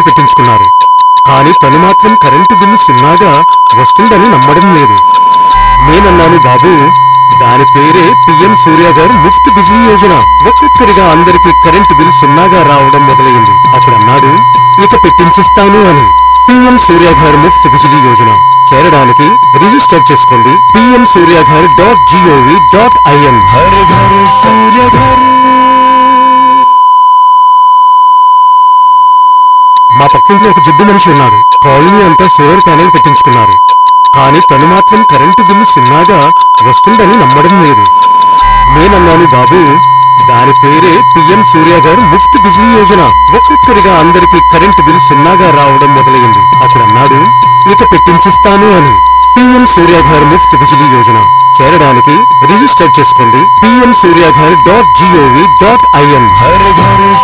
పెట్టించుకున్నారు కానీ తను మాత్రం కరెంటు బిల్లు సున్నాగా వస్తుందని నమ్మడం లేదు నేనన్నాను బాబు దాని పేరే పిఎం సూర్య గారు ముఫ్త్ బిజిలీ యోజన ఒక్కొక్కరిగా అందరికీ కరెంటు బిల్ సున్నాగా రావడం మొదలైంది అప్పుడు అన్నాడు ఇక పెట్టించిస్తాను అని పిఎం సూర్య గారు ముఫ్త్ బిజిలీ యోజన చేరడానికి రిజిస్టర్ చేసుకోండి PM Surya Ghar dot gov dot in हर घर सूर्य घर మా పక్కింట్లో ఒక జిడ్డు మనిషి ఉన్నాడు కాలనీ అంతా సోలార్ ప్యానెల్ పెట్టించుకున్నారు కానీ తను మాత్రం కరెంటు బిల్లు సున్నాగా వస్తుందని నమ్మడం లేదు నేనన్నాను బాబు దాని పేరే పిఎం సూర్య గారు ముఫ్త్ బిజిలీ యోజన ఒక్కొక్కరిగా అందరికీ కరెంటు బిల్ సున్నాగా రావడం మొదలైంది అప్పుడు అన్నాడు ఇక పెట్టించిస్తాను అని పిఎం సూర్య గారు ముఫ్త్ బిజిలీ యోజన చేరడానికి రిజిస్టర్ చేసుకోండి PM Surya Ghar dot gov dot in हर घर